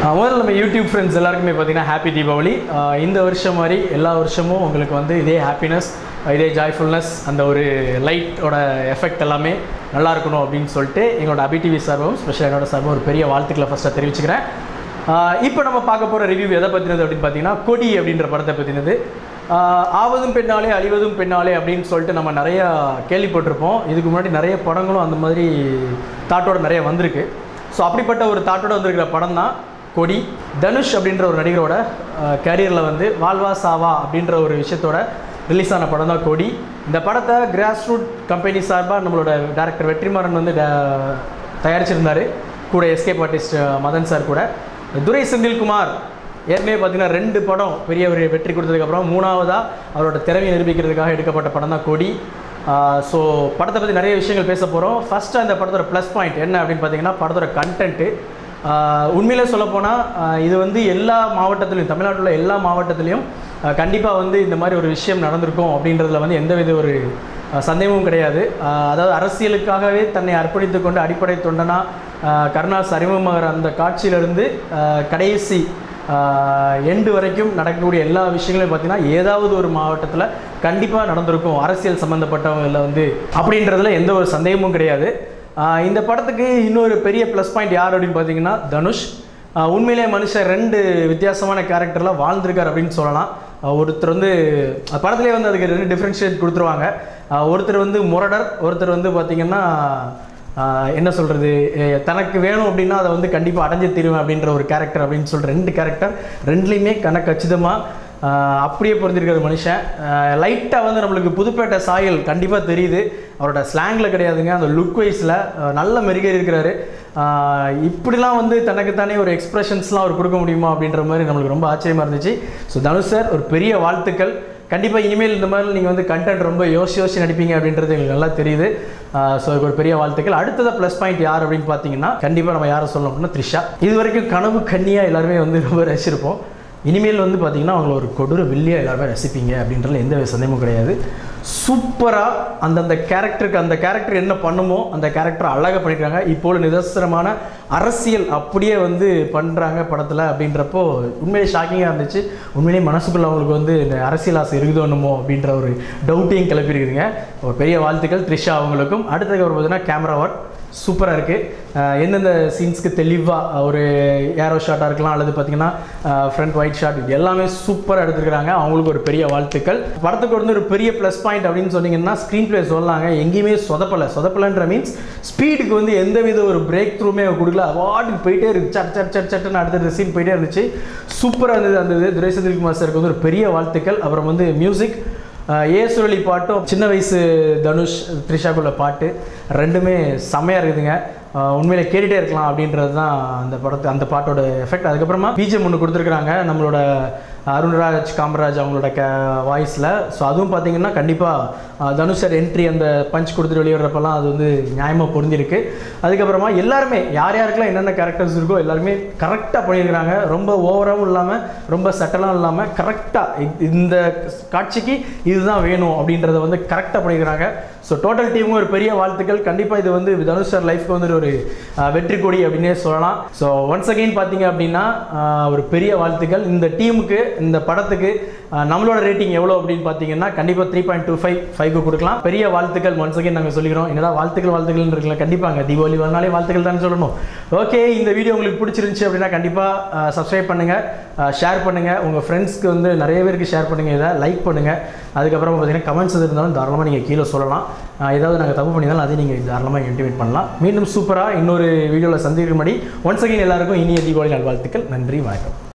ஆஹ் முதல்ல நம்ம YouTube friends எல்லாருக்குமே பார்த்தீங்கன்னா ஹாப்பி தீபாவளி ஆஹ் இந்த வருஷம் மாதிரி எல்லா வருஷமும் உங்களுக்கு வந்து இதே ஹாப்பினஸ் இதே ஜாய்ஃபுல்னஸ் அந்த ஒரு லைட்டோட எஃபெக்ட் எல்லாமே நல்லா இருக்கணும் அப்படின்னு சொல்லிட்டு எங்களோட அபி டிவி சார்பும் ஸ்பெஷல் என்னோட சார்பும் ஒரு பெரிய வாழ்த்துக்களை ஃபஸ்ட்டாக தெரிவிச்சுக்கிறேன் இப்போ நம்ம பார்க்க போகிற ரிவ்யூ எதை பற்றினது அப்படின்னு பார்த்தீங்கன்னா கொடி அப்படின்ற படத்தை பற்றினது ஆவதும் பெண்ணாலே அழிவதும் பெண்ணாலே அப்படின்னு சொல்லிட்டு நம்ம நிறையா கேள்விப்பட்டிருப்போம் இதுக்கு முன்னாடி நிறைய படங்களும் அந்த மாதிரி தாட்டோட நிறைய வந்திருக்கு ஸோ அப்படிப்பட்ட ஒரு தாட்டோட வந்திருக்கிற படம் தான் கொடி தனுஷ் அப்படின்ற ஒரு நடிகரோட கேரியரில் வந்து வாழ்வா சாவா அப்படின்ற ஒரு விஷயத்தோட ரிலீஸ் ஆன படம் தான் கொடி இந்த படத்தை கிராஸ் ரூட் கம்பெனி சார்பாக நம்மளோட டேரக்டர் வெற்றிமாறன் வந்து ட- தயாரிச்சிருந்தார் கூட எஸ்கேப் ஆர்டிஸ்ட் மதன் சார் கூட துரை செந்தில்குமார் ஏற்கனவே பார்த்தீங்கன்னா ரெண்டு படம் பெரிய ஒரு வெற்றி கொடுத்ததுக்கப்புறம் மூணாவதாக அவரோட திறமையை நிரூபிக்கிறதுக்காக எடுக்கப்பட்ட படம் தான் கொடி ஸோ படத்தை பற்றி நிறைய விஷயங்கள் பேச போகிறோம் ஃபஸ்ட்டு அந்த படத்தோட ப்ளஸ் பாயிண்ட் என்ன அப்படின்னு பார்த்தீங்கன்னா படத்தோட கண்டென்ட்டு உண்மையிலே சொல்லப்போனால் இது வந்து எல்லா மாவட்டத்துலையும் தமிழ்நாட்டில் உள்ள எல்லா மாவட்டத்துலேயும் கண்டிப்பாக வந்து இந்த மாதிரி ஒரு விஷயம் நடந்திருக்கும் அப்படின்றதுல வந்து எந்தவித ஒரு அஹ், சந்தேகமும் கிடையாது அஹ், அதாவது அரசியலுக்காகவே தன்னை அர்ப்பணித்து கொண்டு அடிப்படை தொண்டனா அஹ், கருணாஸ் அறிமுகமாகிற அந்த காட்சியிலிருந்து அஹ், கடைசி எண்டு வரைக்கும் நடக்கக்கூடிய எல்லா விஷயங்களையும் பார்த்தீங்கன்னா ஏதாவது ஒரு மாவட்டத்தில் கண்டிப்பாக நடந்திருக்கும் அரசியல் சம்மந்தப்பட்டவங்கள வந்து அப்படின்றதுல எந்த ஒரு சந்தேகமும் கிடையாது ஆஹ் இந்த படத்துக்கு இன்னொரு பெரிய ப்ளஸ் பாயிண்ட் யார் அப்படின்னு பார்த்தீங்கன்னா தனுஷ் ஆஹ் உண்மையிலே மனுஷன் ரெண்டு வித்தியாசமான கேரக்டரில் வாழ்ந்திருக்கார் அப்படின்னு சொல்லலாம் ஆஹ் ஒருத்தர் வந்து அஹ் படத்துலேயே வந்து அதுக்கு ரெண்டு டிஃப்ரென்ஷியேட் கொடுத்துருவாங்க ஆஹ் ஒருத்தர் வந்து முரடர் ஒருத்தர் வந்து பார்த்திங்கன்னா ஆஹ் என்ன சொல்கிறது தனக்கு வேணும் அப்படின்னா அதை வந்து கண்டிப்பாக அடைஞ்சு தீருவேன் அப்படின்ற ஒரு கேரக்டர் அப்படின்னு சொல்லிட்டு ரெண்டு கேரக்டர் ரெண்டுலேயுமே கன கச்சிதமாக அப்படியே பொருந்திருக்கிற மனுஷன் லைட்டாக வந்து நம்மளுக்கு புதுப்பேட்டை சாயல் கண்டிப்பாக தெரியுது அவரோட ஸ்லாங்கில் கிடையாதுங்க அந்த லுக் வைஸில் நல்ல மெருகேறி இருக்கிறாரு ஆஹ் இப்படிலாம் வந்து தனக்குத்தானே ஒரு எக்ஸ்பிரஷன்ஸ்லாம் அவர் கொடுக்க முடியுமா அப்படின்ற மாதிரி நம்மளுக்கு ரொம்ப ஆச்சரியமாக இருந்துச்சு ஸோ தனுஷ் சார் ஒரு பெரிய வாழ்த்துக்கள் கண்டிப்பாக இனிமேல் இந்த மாதிரி நீங்கள் வந்து கண்டென்ட் ரொம்ப யோசி யோசி நடிப்பீங்க அப்படின்றது எங்களுக்கு நல்லா தெரியுது ஸோ இதுக்கு ஒரு பெரிய வாழ்த்துக்கள் அடுத்ததாக ப்ளஸ் பாயிண்ட் யார் அப்படின்னு பார்த்தீங்கன்னா கண்டிப்பாக நம்ம யாரை சொல்லணும் அப்படின்னா த்ரிஷா இது வரைக்கும் கனவு கன்னியாக எல்லாருமே வந்து ரொம்ப ரசிச்சிருப்போம் இனிமேல் வந்து பார்த்தீங்கன்னா அவங்கள ஒரு கொடூர வில்லியாக எல்லாருமே ரசிப்பீங்க அப்படின்றதுல எந்த வித சந்தேகமும் கிடையாது சூப்பராக அந்தந்த கேரக்டருக்கு அந்த கேரக்டர் என்ன பண்ணுமோ அந்த கேரக்டர் அழகாக பண்ணியிருக்காங்க இப்போ உள்ள நிதர்சனமான அரசியல் அப்படியே வந்து பண்ணுறாங்க படத்தில் அப்படின்றப்போ உண்மையிலே ஷாக்கிங்காக இருந்துச்சு உண்மையிலேயே மனசுக்குள்ள அவங்களுக்கு வந்து இந்த அரசியல் ஆசை இருக்குதோ என்னமோ அப்படின்ற ஒரு டவுட்டையும் கிளப்பியிருக்குதுங்க ஒரு பெரிய வாழ்த்துக்கள் த்ரிஷா அவங்களுக்கும் அடுத்ததுக்கு ஒரு பார்த்தீங்கன்னா கேமரா ஒர்க் சூப்பராக இருக்குது எந்தெந்த சீன்ஸ்க்கு தெளிவாக ஒரு ஏரோ ஷாட்டாக இருக்கலாம் அல்லது பார்த்தீங்கன்னா ஃப்ரண்ட் ஒயிட் ஷாட் இது எல்லாமே சூப்பராக எடுத்துருக்காங்க அவங்களுக்கு ஒரு பெரிய வாழ்த்துக்கள் படத்துக்கு வந்து ஒரு பெரிய ப்ளஸ் பாயிண்ட் அப்படின்னு சொன்னீங்கன்னா ஸ்க்ரீன் ப்ளே சொல்லலாங்க எங்கேயுமே சொதப்பலை சொதப்பலைன்ற மீன்ஸ் ஸ்பீடுக்கு வந்து எந்தவித ஒரு பிரேக் த்ரூமே கொடுக்கல வாட்டுக்கு போயிட்டே இருக்கு சட் சட் சட் சட்டுன்னு அடுத்த சீன் போயிட்டே இருந்துச்சு சூப்பராக இருந்தது அந்த இது துரை செந்தில்குமார் சாருக்கு வந்து ஒரு பெரிய வாழ்த்துக்கள் அப்புறம் வந்து மியூசிக் ஏசுரளி பாட்டும் சின்ன வயசு தனுஷ் த்ரிஷாக்குள்ள பாட்டு ரெண்டுமே செம்மையாக இருக்குதுங்க ஆஹ் உண்மையிலே கேட்டுகிட்டே இருக்கலாம் அப்படின்றது தான் அந்த படத்து அந்த பாட்டோட எஃபெக்ட் அதுக்கப்புறமா பிஜிஎம் ஒன்று கொடுத்துருக்குறாங்க நம்மளோட அருண்ராஜ் காமராஜ் அவங்களோட க வாய்ஸில் ஸோ அதுவும் பார்த்தீங்கன்னா கண்டிப்பாக தனுஷ் சார் என்ட்ரி அந்த பஞ்ச் கொடுத்துட்டு வெளியிடுறப்பெல்லாம் அது வந்து நியாயமாக பொருந்திருக்கு அதுக்கப்புறமா எல்லாருமே யார் யாருக்கெல்லாம் என்னென்ன கேரக்டர்ஸ் இருக்கோ எல்லாருமே கரெக்டாக பண்ணியிருக்கிறாங்க ரொம்ப ஓவராகவும் இல்லாமல் ரொம்ப சட்டலாகவும் இல்லாமல் கரெக்டாக இந்த காட்சிக்கு இதுதான் வேணும் அப்படின்றத வந்து கரெக்டாக பண்ணியிருக்கிறாங்க ஸோ டோட்டல் டீமும் ஒரு பெரிய வாழ்த்துக்கள் கண்டிப்பாக இது வந்து தனுஷ் சார் லைஃப்க்கு வந்து ஒரு அஹ், வெற்றி கொடி அப்படின்னே சொல்லலாம் ஸோ ஒன்ஸ் அகைன் பார்த்தீங்க அப்படின்னா அஹ், ஒரு பெரிய வாழ்த்துக்கள் இந்த டீமுக்கு இந்த படத்துக்கு அஹ், நம்மளோட ரேட்டிங் எவ்வளோ அப்படின்னு பார்த்தீங்கன்னா கண்டிப்பாக த்ரீ பாயிண்ட் டூ ஃபைவ் ஃபைவ்க்கு கொடுக்கலாம் பெரிய வாழ்த்துக்கள் ஒன்ஸ் அகைன் நாங்கள் சொல்லிக்கிறோம் என்னடா வாழ்த்துக்கள் வாழ்த்துக்கள் இருக்குல்ல கண்டிப்பாங்க தீபாவளி வரனாலே வாழ்த்துக்கள் தான் சொல்லணும் ஓகே இந்த வீடியோ உங்களுக்கு பிடிச்சிருந்துச்சு அப்படின்னா கண்டிப்பாக சப்ஸ்கிரைப் பண்ணுங்கள் ஷேர் பண்ணுங்கள் உங்கள் ஃப்ரெண்ட்ஸ்க்கு வந்து நிறைய பேருக்கு ஷேர் பண்ணுங்கள் இதை லைக் பண்ணுங்கள் அதுக்கப்புறம் பார்த்தீங்கன்னா கமெண்ட்ஸ் எது இருந்தாலும் தாராளமாக நீங்கள் கீழே சொல்லலாம் அஹ் ஏதாவது நாங்கள் தப்பு பண்ணியிருந்தாலும் அதையும் நீங்கள் தாராளமாக இன்டிமேட் பண்ணலாம் மீண்டும் சூப்பராக இன்னொரு வீடியோவில் சந்திக்கிற முன்னாடி ஒன்ஸ் அகைன் எல்லாருக்கும் இனிய தீபாவளி நல்வாழ்த்துக்கள் நன்றி வணக்கம்